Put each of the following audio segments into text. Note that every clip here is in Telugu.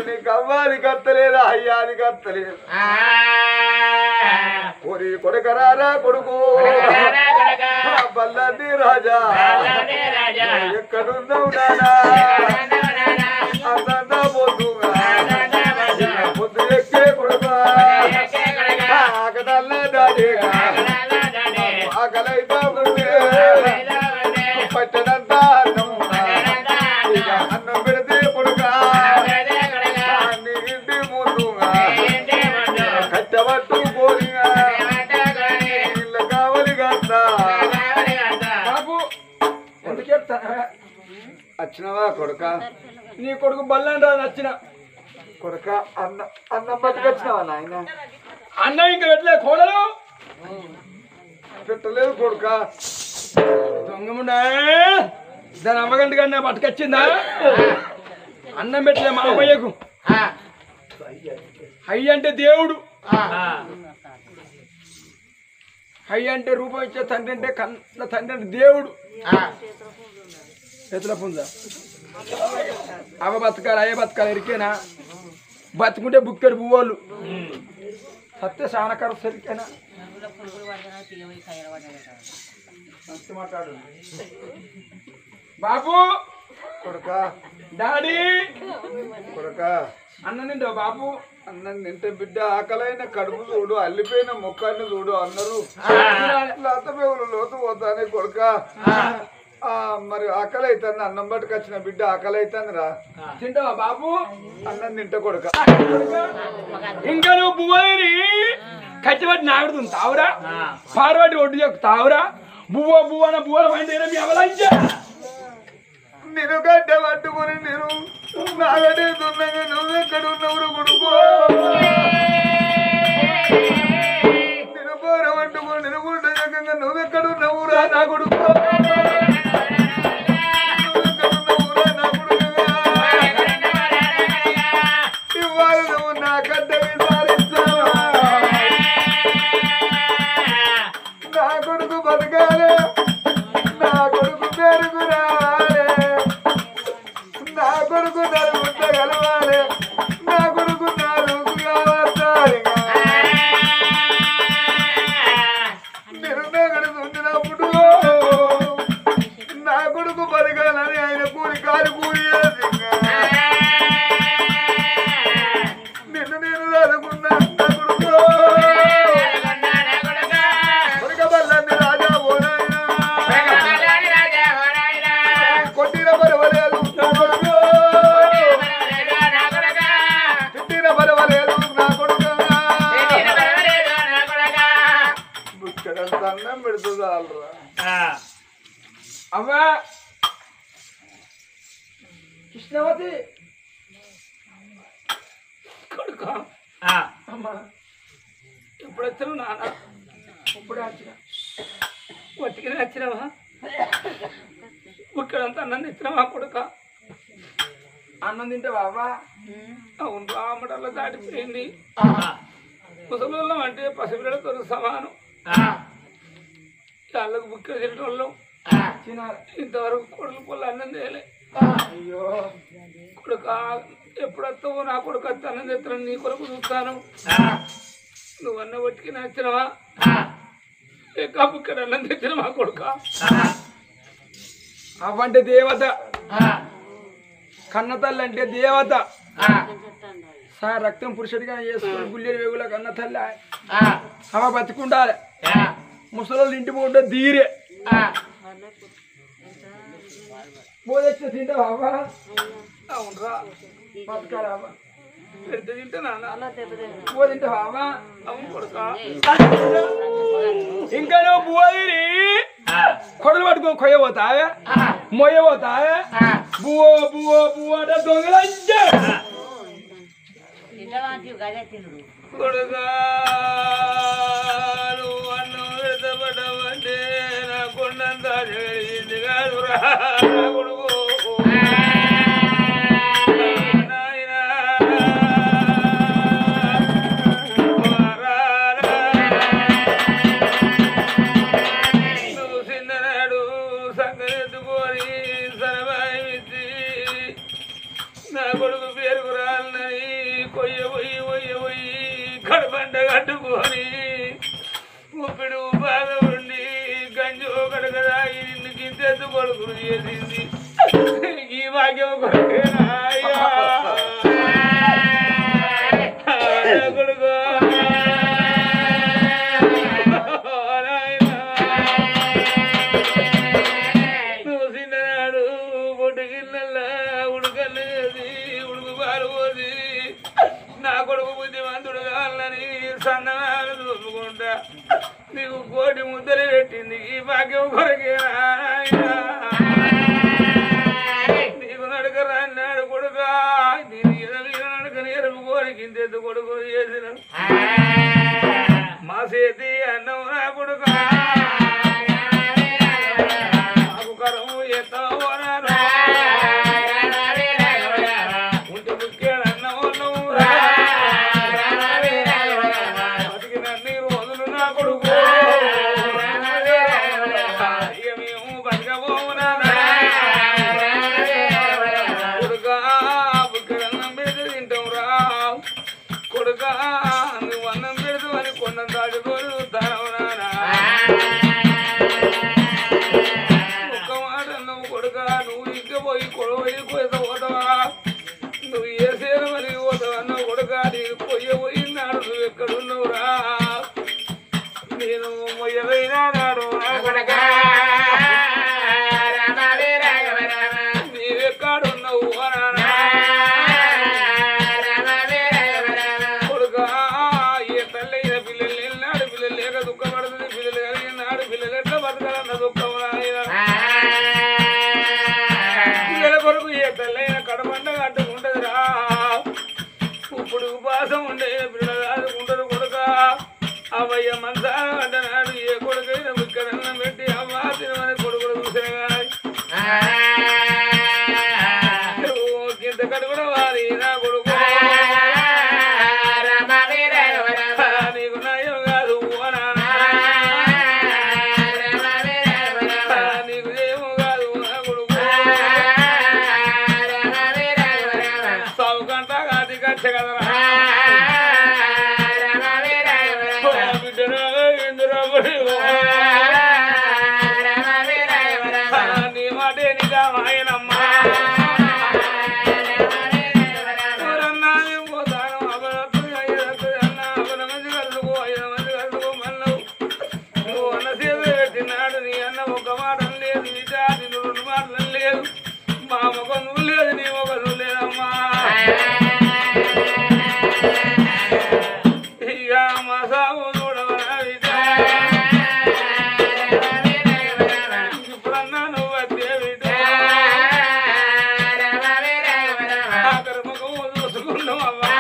నీకు అవ్వాలి కత్తలేదా అయ్యాది కత్తలేదు కొరి కొడకరారా కొడుకు ఆ బల్లాది రాజా ఎక్కడున్నావు నానా అందంతా పోతుగా పొద్దు ఎక్కే కొడుకు ఆకటల్ల దాడిగా ఆకలైతా ఉంటే పట్టడంతా అన్నం ఇక అన్నం పెడితే కొడుక నీ ఇంటి ముందుగా కట్టబట్టు కోరిగా ఇళ్ళ కావలి గంట బాబు ఎందుకు చెప్తా వచ్చినవా కొడుక నీ కొడుకు బల్లంటా నచ్చిన కొడుక అన్న అన్నం పట్టుకొచ్చినావా నాయన అన్న ఇంకా పెట్టలే కోడలు పెట్టలేదు కొడుక దొంగముండా దాని అమ్మగంట కన్నా పట్టుకొచ్చిందా అన్నం పెట్టలే మా అమ్మయ్యకు హై అంటే దేవుడు హై అంటే రూపం ఇచ్చే తండ్రి అంటే కన్న తండ్రి అంటే దేవుడు ఎత్తుల పుంజ అవ బతకాలి అయ్యే బతకాలి ఎరికేనా బతుకుంటే బుక్కెడు పువ్వులు సత్య సానకర సరికేనా మంచి మాట్లాడు బాబు కొడుక డాడీ కొడుక అన్నం తింటావు బాబు అన్నం తింటే బిడ్డ ఆకలైన కడుపు చూడు అల్లిపోయిన ముఖాన్ని చూడు అన్నారు లేత పేవులు లోతు పోతానే కొడుక ఆ, మరి ఆకలి అవుతుంది అన్నం పట్టుకొచ్చిన బిడ్డ ఆకలి అవుతుంది రా తింటావా బాబు అన్నం తింటే కొడుక ఇంకా నువ్వు బువ్వని కచ్చిపట్టి నాగుడుతుంది తావురా పార్వటి ఒడ్డు చెక్కు తావురా బువ్వ బువ్వన బువ్వల పండి మీ అవలంచ నేను గడ్డ పట్టుకుని నేను నాగడే దున్నగా నువ్వు ఎక్కడ ఉన్నవురు కొడుకు నేను పోర పట్టుకుని నేను గుడ్డ జగంగా నువ్వు ఎక్కడ ఉన్నవురా నా కొడుకు నువ్వెక్కడున్నవురా నా కొడుకుగా? ఇవాళ నువ్వు నా గడ్డ విచారిస్తావా నా కొడుకు బతకాలే నా కొడుకు పేరుకు రావాలి నా కొడుకు నలుగుంట కలవాలి నా కొడుకు నాలుగు కావాలి నిరున్నగడు ఉంచినప్పుడు నా కొడుకు బతకాలని ఆయన కూలి కాలు కూలి నిన్ను నేను చదువుకున్నా నా కొడుకు కొరకబల్లని రాజా ఓనాయనా కొట్టిన పర్వాలేదు నా కొడుకు తిట్టిన పర్వాలేదు నా కొడుకు బుక్కడంత అన్నం పెడుతుంది వాళ్ళరా అవ్వా కృష్ణవతి కొడుకు అమ్మా ఎప్పుడు వచ్చావు నాన్న ఇప్పుడే వచ్చిన ఒట్టిగానే వచ్చినావా ఇక్కడంతా అన్నం తెచ్చినావా కొడుక అన్నం తింటావా అవ్వా అవును ఆమడల్లో దాటిపోయింది ముసలోళ్ళం అంటే పసిపిల్లలతో సమానం వాళ్ళకు బుక్క తినటం ఇంతవరకు కొడుకు పొల్ల అన్నం చేయలే అయ్యో కొడుక ఎప్పుడు వస్తావో నా కొడుకు వస్తే అన్నం తెస్తాను నీ కొడుకు చూస్తాను నువ్వు అన్న ఒట్టికి నచ్చినవా లేక బుక్కడ అన్నం తెచ్చినవా కొడుక అవ్వంటే దేవత కన్న తల్లి అంటే దేవత సార్ రక్తం పురుషుడిగా చేసుకుని గుళ్ళేరు వేగుల కన్న తల్లి అవ బతికుండాలి ముసలోళ్ళు ఇంటి పోతే ధీరే పోదొచ్చి తింటావా అవ్వ అవునరా బతకాలా అవ్వ పెడితే తింటానా పువ్వు తింటావా అవ్వ అవును కొడుకా ఇంకా నువ్వు పువ్వుని కొడలు పట్టుకో కొయ్య పోతావే మొయ్య పోతావే బువ్వ బువ్వ బువ్వ అంటే దొంగలంటే కొడుకా నువ్వు అన్నం పెడతామంటే నా కొండంత జరిగింది కాదురా నా కొడుకు నాయనా మారారా. నువ్వు చిన్ననాడు సంగెత్తుకొని సరబాయి ఇచ్చి నా కొడుకు పేరుకు రాలని కొయ్య పోయి పోయి పోయి కడబండ కట్టుకొని ఊపిడి బాగా ఉండి గంజి ఒకటి కదా నిన్ను గింతెత్తు కొడుకులు చేసింది ఈ భాగ్యం కొడుకేనా అయ్యా? ఆ కొడుకు నువ్వు చిన్ననాడు పొట్టుగిన్నెల్లా ఉడకలేది ఉడుకు పారిపోది నా కొడుకు బుద్ధిమంతుడు కావాలని సన్ననాలు చూసుకుంటా నీకు కోటి ముద్దలు పెట్టింది ఈ భాగ్యం కొరకే నీకు నడక రాన్నాడు కొడుక నేను ఎదలు నడకని ఎరుపు కోరికి ఇంతెత్తు కొడుకు చేసిన మా చేతి అన్నం నా కొడుక నాకు కరము ఎత్తవో నారా. ఉంటే ముక్కేడు అన్నం ఉన్నావు రా. బతికినన్ని రోజులు నా కొడుకు ఇక మేము బతకబోము నారా. కొడుకా బుక్కెడు అన్నం పెడితే తింటాం రా కొడుకా నువ్వు అన్నం పెడదు అని కొండ దాచుకోరు తనవు నానా ఒక్క మాట నువ్వు కొడుక నువ్వు ఇంకా పోయి కొడవయి కోత పోతావా నువ్వు ఏ సేన మరి పోతావా నువ్వు కొడుక నీకు పొయ్య పోయినాడు నువ్వు ఎక్కడున్నావురా నేను మొయ్యదైనా నాడు నా కొడుక నీవెక్కడున్నావు నానా కొడుక ఏ తల్లైన పిల్లలు వెళ్ళినాడు పిల్లలు లేక దుఃఖపడుతుంది పిల్లలు కలిగినాడు పిల్లలు ఎట్లా బతకాలన్న దుఃఖం నాయన పిల్లల కొరకు ఏ తల్లైన కడమండ కట్టుకుంటదిరా ఇప్పుడు ఉపాసం ఉండే పిల్లలు ఆదుకుంటారు కొడుక అవయ్య మంచాల అంటనాడు ఏ కొడుకైనా ఇక్కడ పెట్టి అవ్వ తినమని కొడుకులు చూసిన ఇంత కడుగున వారి నా కొడుకు నీకు నయం కాదు ఓ నాన్న. నీకు జయము కాదు నా కొడుకు సాగు కంట కాటి కచ్చ కదరా బిడ్డరా ఇందురా కొడుకు. నీ మాటే నిజా మాయనమ్మా ఎవరన్నా నేను పోతాను అబద్ధం అయ్యేది అన్న అబద్ధం మంది కలుసుకో ఐదు మంది కలుసుకో మళ్ళీ నువ్వు అన్న సేవ పెట్టినాడు నీ అన్న ఒక మాట లేదు విజా నేను రెండు మాటలు లేదు మా ముఖం నువ్వు లేదు నీ ముఖం నువ్వు లేదమ్మా ఇక మా సాగు చూడవరా విజా ఇప్పుడన్నా నువ్వు వచ్చే విజా ఆఖరి ముఖం చూసుకున్నావు అవ్వా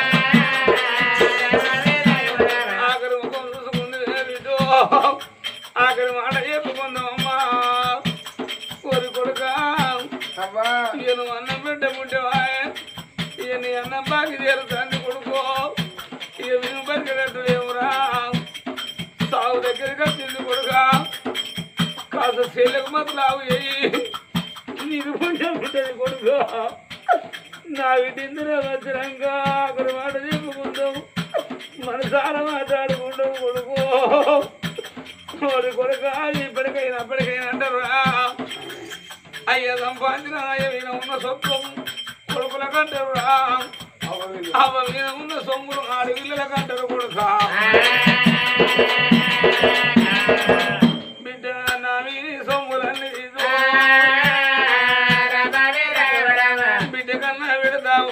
ఆఖరి ముఖం చూసుకుంది విజో ఆఖరి మాట చెప్పుకుందామమ్మా కోరి కొడుక అబ్బా ఇక నువ్వు అన్నం బిడ్డ పుట్టేవా ఇక నీ అన్నం బాకి చేరుతుంది కొడుకో ఇక విను బరికెట్టు లేవురా సాగు దగ్గరికి వచ్చింది కొడుక కాస్త చెల్లెకు మతలావు అయ్యి నీకు పుణ్యం ఉంటుంది కొడుకు నా వీటిందులో వచ్చినాక అక్కడ మాట చెప్పుకుందాం మనసార మాట్లాడుకుంటాం కొడుకు వాడి కొడుక ఇప్పటికైనా అప్పటికైనా అంటారు అయ్య సంపాదించిన అయ్య మీద ఉన్న సొత్తు కొడుకుల కంటారు అవ్వ మీద ఉన్న సొమ్ములు ఆడి పిల్లల కంటారు కొడుక బిడ్డ నా మీద సొమ్ములన్నీ తీసుకో. బిడ్డ కన్నా పెడతావు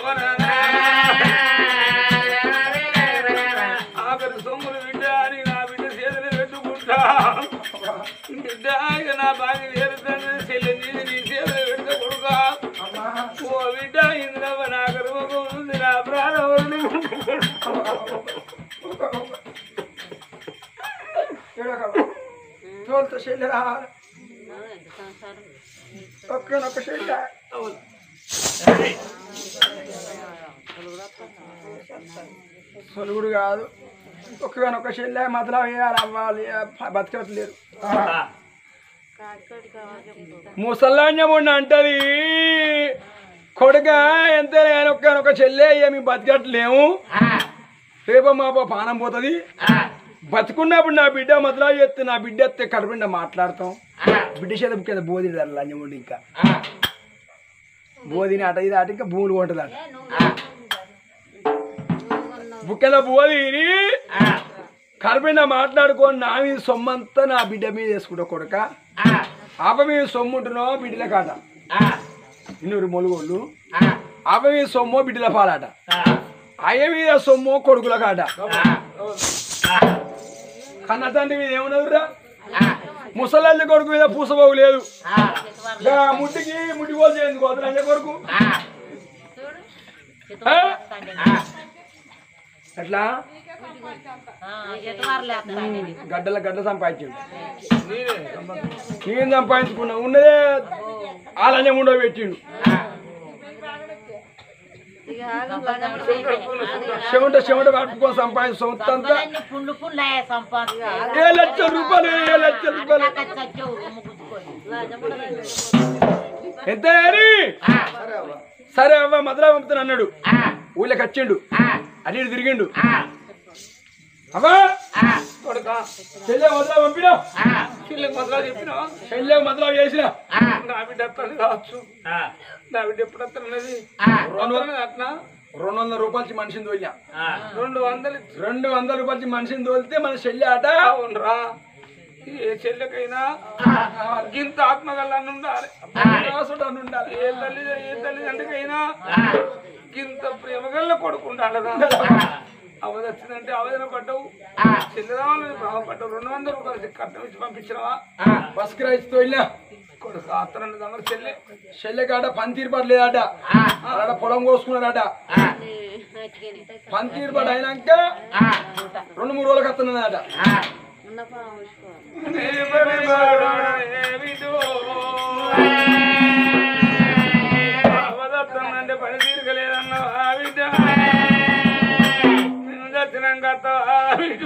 ఆఖరి సొమ్ములు బిడ్డ అని నా బిడ్డ చేతులు పెట్టుకుంటా బిడ్డ ఇక నా బాగా చేరుతాను చెల్లి నీది నీ చేతులు పెడితే కొడుకా ఓ బిడ్డ ఇందులో నా గర్వం ఉంది నా ప్రాణం తోలుతో చెల్లి రావాలి ఒక్కనొక్క చెల్లి సొలుగుడు కాదు ఒక్కనొక్క చెల్లె మతలా వేయాలి అవ్వాలి బతకట్లేరు ముసలాన్యం ఉండి అంటది కొడుక ఎంత ఒక ఒక చెల్లె ఏమి బతకట్లేము రేపో మాపో పానం పోతుంది బతుకున్నప్పుడు నా బిడ్డ మొదలు చేస్తే నా బిడ్డ ఎత్తే కడుపుండ మాట్లాడతాం బిడ్డ చేత కింద బోధి లంజముండి ఇంకా బోధిని అట ఇది అట ఇంకా భూములు కొంటుంది అట బుక్కల బోధిని కడుపుండ మాట్లాడుకొని నా మీద సొమ్మంతా నా బిడ్డ మీద వేసుకుంటా కొడుక ఆప మీద సొమ్ము ఉంటున్నావు బిడ్డల కాట ఇన్నూరు మొలుగోళ్ళు ఆప మీద సొమ్ము బిడ్డల పాలాట అయ్య మీద సొమ్ము కొడుకుల కాట కన్న తండ్రి మీద ఏమన్నదిరా ముసలల్లి కొడుకు మీద పూసబోగు లేదు గా ముట్టికి ముట్టి పోలు చేయండి గోదరంజ కొడుకు ఆ? ఎట్లా గడ్డల గడ్డ సంపాదించిండు నేను సంపాదించుకున్నా ఉన్నదే ఆలన్యం ఉండో పెట్టిండు చెమట చెమట పట్టుకొని సంపాదించు సొంత అంతా పుండ్లు పుండ్లు సంపాదించు ఏ లక్షల రూపాయలు ఏ లక్షల రూపాయలు ఎంత అని సరే అవ్వ సరే అవ్వ మధురా పంపుతాను అన్నాడు ఊళ్ళకి వచ్చిండు అటు ఇటు తిరిగిండు అవ్వా కొడుకా చెల్లె మధురా పంపినా పిల్లకి మొదలు చెప్పినావా చెల్లె మధురా చేసిన నా బిడ్డ అత్తది కావచ్చు నా బిడ్డ ఎప్పుడు అత్తన్నది అట్నా రెండు వందల రూపాయలకి మనిషిని తోలినా రెండు వందలు ఇచ్చి- రెండు వందల రూపాయలకి మనిషిని తోలితే మన చెల్లె ఆట అవునరా ఏ చెల్లెకైనా గింత ఆత్మగల్లని ఉండాలి రాసుడు అని ఉండాలి ఏ తల్లి ఏ తల్లిదండ్రికైనా గింత ప్రేమగల్ల కొడుకుంటాడరా అవధి వచ్చిందంటే అవధిన పడ్డవు చెల్లెదామని భావ పడ్డవు రెండు వందల రూపాయలు కట్నం ఇచ్చి పంపించినవా బస్ కిరాయి తోలినా కొడుకు అత్తనండి దగ్గర చెల్లె చెల్లె కాడ పనితీరు పడలేదట ఆడ పొలం కోసుకున్నాడట పనితీరు పడి అయినాక రెండు మూడు రోజులకు వస్తున్నదట అవదత్తంటే పని తీరగలేదన్న ఆ బిడ్డ నేను చచ్చినాక ఆ బిడ్డ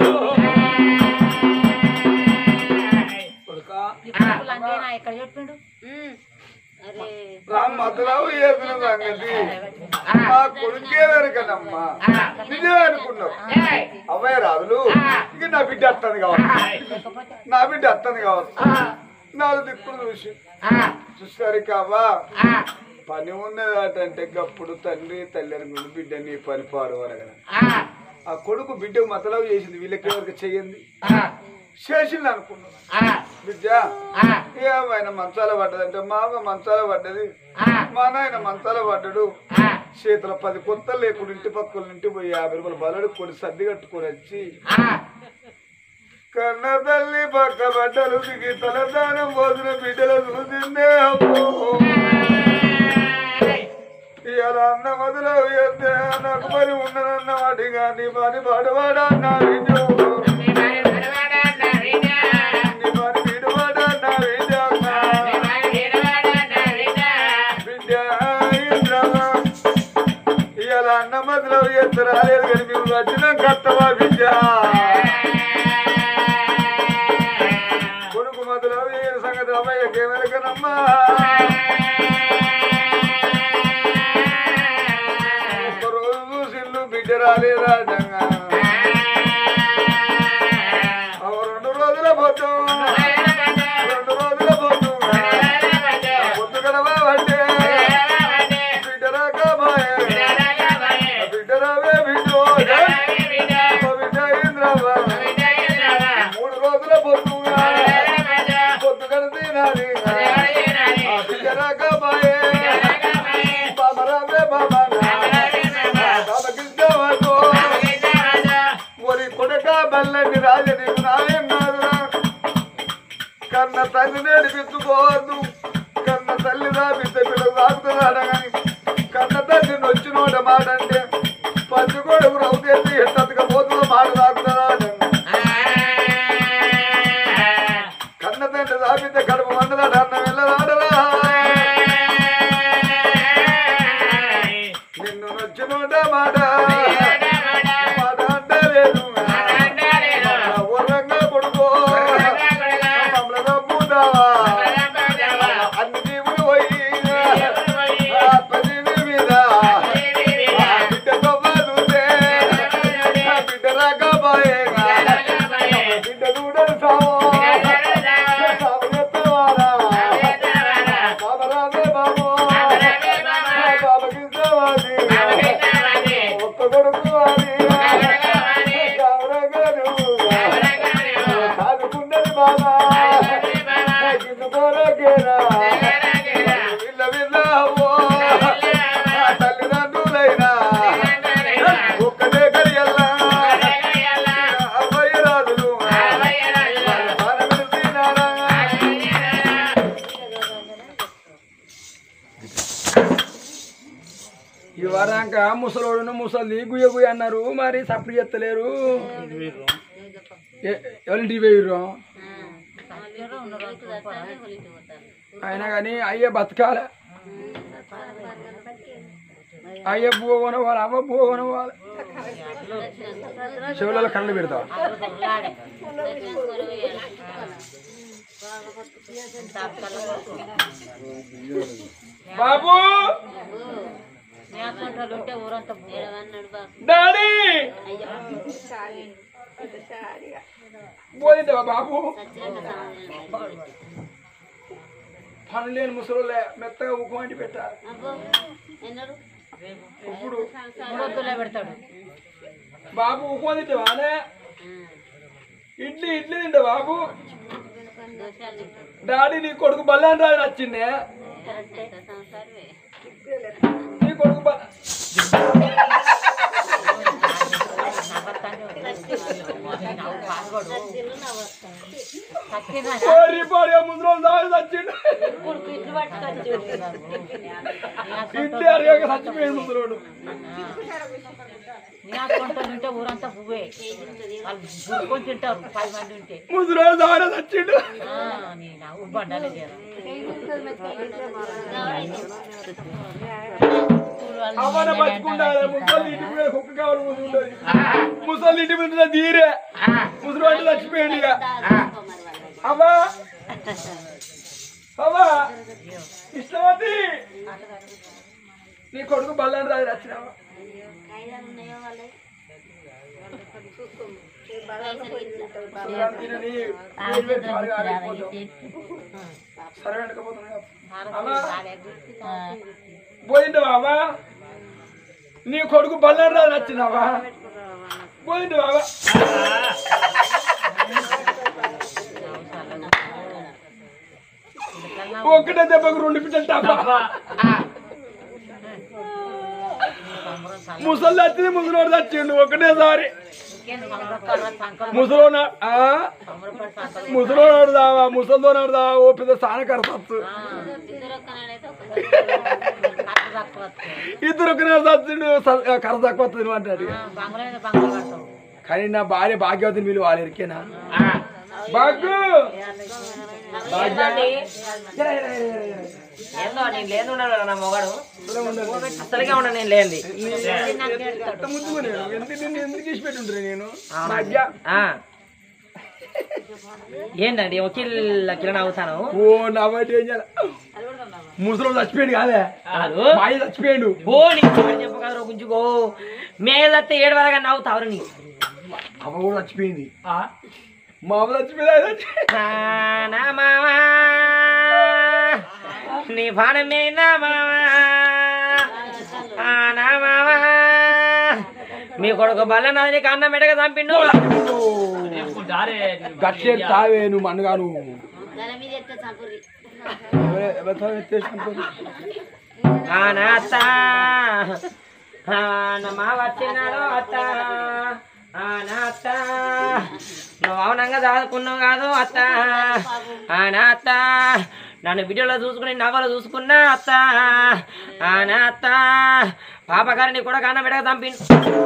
కొడుకా ఎక్కడ చెప్పిండు అరే రామ్ మతలావు చేసిన సంగతి ఆ కొడుకే వెరకనమ్మా నిజమే అనుకున్నావు అవ్వయ్య రాదులు ఇక నా బిడ్డ అత్తది కావచ్చు నా బిడ్డ అత్తది కావచ్చు నాలుగు దిక్కులు చూసి చూసారు కావా పని ఉన్నదాటంటే గప్పుడు తండ్రి తల్లి అనుకుని బిడ్డ నీ పని పాడు అనగా ఆ కొడుకు బిడ్డకు మతలావు చేసింది వీళ్ళకి ఎవరికి చెయ్యింది చేసింది అనుకున్నాను బిడ్డ ఏమైనా మంచాల పడ్డదంటే మా అమ్మ మంచాల పడ్డది మా నాయన మంచాల పడ్డాడు చేతుల పది కొత్తలు లేకుండా ఇంటి పక్కల ఇంటి పోయి యాభై రూపాయలు బలడు కొని సర్ది కట్టుకొని వచ్చి కన్న తల్లి పక్క బట్టలు దిగి తలదానం పోసిన బిడ్డలు చూసిందే అమ్మో ఇవాళ అన్న మొదలు చేస్తే నాకు పని ఉన్నదన్న వాటిగా నీ పని పడవాడా నా విజయం నీ పని విడవాడా నా విజయం బిడ్డ ఇంద్రమా ఇవాళ అన్న మొదలు చేస్తే రాలేదు కానీ మేము వచ్చిన కత్తవా బిడ్డ కొడుకు మొదలు ఏ సంగతి అమ్మాయికి ఏమెరకనమ్మా ఒక్క రోజు చూసిల్లు బిడ్డ రాలేదా జంగా రెండు రోజుల పోతాం రెండు రోజుల పోతాం పొద్దు గడవా పట్టే బిడ్డ రాక బాయే బిడ్డ రావే బిడ్డ బిడ్డ ఇంద్రవా మూడు రోజుల పొద్దు పొద్దు గడితే నాది బిడ్డ రాక బాయే బాబా రావే బాబా బాబా కృష్ణవాడు ఒరి కొడక బల్లని రాజని నాయన్నారురా కన్న తల్లి నేర్పించుకోవద్దు కన్న తల్లి దాపిత పిల్లలు దాపుతున్నాడు కానీ కన్న తల్లి నొచ్చినోట మాట అంటే పచ్చి కొడుకు రౌతేసి ఎట్టగా పోతున్న మాట దాపుతున్నాడు కన్న తండ్రి దాపిత కడుపు మండలాడు అన్న వెళ్ళరాడరా నిన్ను నొచ్చినోట మాట మాట అంటే లేదు ఊరంగా కొడుకో మమ్మల్ని నమ్ముతావా అన్ని జీవులు పోయి పది ముసలి గుయ్య గుయ్య అన్నారు మరి సప్లై చేస్తలేరు ఎ- ఎవరింటికి పోయిర్రు అయినా కానీ అయ్యే బతకాల అయ్యే బువ్వ కొనవాలి అవ్వ బువ్వ కొనవాలి చెవులలో కళ్ళు పెడతావా బాబు ఉంటే ఊరంతా డాడీ పోయిందా బాబు పనులు లేని ముసలోళ్ళే మెత్తగా ఉక్కుమంటి పెట్టాలి ఇప్పుడు మూడొద్దులే పెడతాడు బాబు ఉక్కుమ తింటావానే ఇడ్లీ ఇడ్లీ తింటా బాబు డాడీ నీ కొడుకు బల్లాన్ రాజు నచ్చిందే నీ కొడుకు బల్ల ఓరి పోరి ముసలోళ్ళు దాని నచ్చిండు ఇడ్లీ అరగక చచ్చిపోయింది ముసలోడు ఉంటే ఊరంతా పువ్వే వాళ్ళు గురుకొని తింటారు పది మంది ఉంటే ముసలోడు దాని నచ్చిండు ఆ, నేను ఉబ్బండాలే చేయాలి అవ్వన బతుకుండాలి ముసలి ఇంటి మీద కుక్క కావాలి ముసలి ముసలి ఇంటి మీద తీరే ముసలి చచ్చిపోయింది ఇక అవ్వా అవ్వా ఇష్టమతి నీ కొడుకు బల్లని రాజు వచ్చినావా తినని వేడి వేడి పాలు కాగకపోతావు. సరే వెనకపోతున్నా పోయిండు బాబా నీ కొడుకు బల్లని రాజు వచ్చినావా పోయిండు బాబా ఒకటే దెబ్బకు రెండు పిట్టలు టాపా ముసలి వచ్చింది ముసలోడు చచ్చిండు ఒకటేసారి ముసలోన ముసలోడు దావా ముసలితోనాడు దావా ఓ పెద్ద సానకర సత్తు ఇద్దరు ఒకనే సచ్చిండు కర తక్కువ వస్తుంది అంటాడు బంగ్లా బంగ్లా కడతాం కానీ నా భార్య భాగ్యవతిని మీరు వాళ్ళు ఎరికేనా భాగ్య ఏందో నేను లేని ఉన్నాడు కదా నా మొగాడు అసలుగా ఉన్నా నేను లేనిది ఎంత ముద్దుగా నేను ఎందుకు నిన్ను ఎందుకు ఇచ్చి పెట్టుంటారు నేను భాగ్య ఆ. ఏంటండి ఒక కిల్ల కిలో నవ్వుతాను ఓ నా బయట ఏం చేయాలి ముసలోడు చచ్చిపోయాడు కాదే కాదు మాయ చచ్చిపోయాడు ఓ నీకు చెప్పగలరు గుంజుకో మేదత్తే ఏడు వరగా నవ్వుతావు నీ అమ్మ కూడా చచ్చిపోయింది మా అమ్మ చచ్చిపోయింది ఆయన చచ్చిపోయింది. నా మావా నీ పానమే నా మావా ఆ, నా మావా మీ కొడుకు బల్ల నాది అన్నం మెడగా చంపిండు గట్టే తావే నువ్వు మన్నగా నువ్వు ఎవరే- ఎవరితో ఎత్తేసాను పోనీ. ఆ, నా అత్త ఆ, నా మావ వచ్చినాడు అత్త ఆ, నా అత్త నువ్వు అవునంగా చదువుకున్నావు కాదు అత్త ఆ, నా అత్త నన్ను వీడియోలో చూసుకుని నవ్వలో చూసుకున్నా అత్త ఆ, నా అత్త పాపగారిని కూడా కన్న బిడ్డగా చంపిండు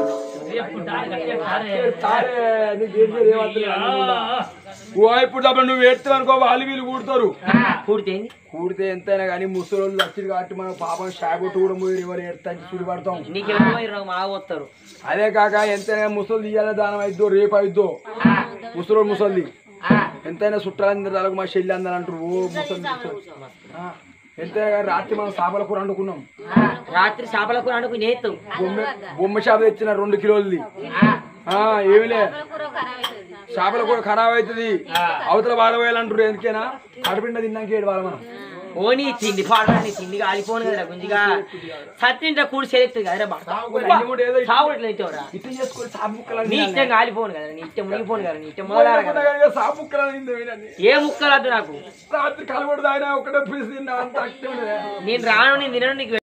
తారే, నీకు ఏం చేయాలి, ఏం అర్థం కాదు, నువ్వు కూడా. ఓ ఇప్పుడు తప్ప నువ్వు ఎడుతావు అనుకో వాళ్ళు వీళ్ళు కూడతారు పూర్తయింది కూడితే ఎంతైనా కానీ ముసలోళ్ళు వచ్చింది కాబట్టి మనం పాపం షాగొట్టు కూడా పోయి ఎవరు ఎడతా చూడి పడతాం నీకు ఎవరు మా వస్తారు అదే కాక ఎంతైనా ముసలి తీయాలి దానం అయిద్దో రేపు అయిద్దో ముసలోడు ముసలి ఎంతైనా చుట్టాలందరూ తలకు మా చెల్లి అందరూ అంటారు ఓ ముసలి ముసలి. ఆ, ఎంతైనా కానీ రాత్రి మనం చేపల కూర వండుకున్నాం రాత్రి చేపల కూర అనుకుని నేస్తావు బొమ్మ బొమ్మ చేప తెచ్చిన రెండు కిలోలది ఆ, ఏమిలే చేపల కూర ఖరాబ్ అవుతుంది అవతల వాడవేయాలంటారు ఎందుకేనా కడుపిండ తిన్నాక ఏడు వాళ్ళ మనం ఓని తిండి పాడని తిండి కాలిపోను కదా గుంజిగా సత్తింట కూడి సెలెక్ట్ కదా బా రెండు మూడు ఏదో సాగుడు ఎట్లా ఇచ్చావురా ఇట్లా చేసుకొని సాపు ముక్కలు నీ ఇష్టం కాలిపోను కదా నీ ఇష్టం మునిగిపోను కదా నీ ఇష్టం మొదలాడ కదా సాపు ముక్కలు అనింది వినండి. ఏ ముక్కలు వద్దు నాకు రాత్రి కలబడి ఆయన ఒకటే పీస్ తిన్నా అంత అట్టే ఉండేది. నేను రాను నేను తినను నీకు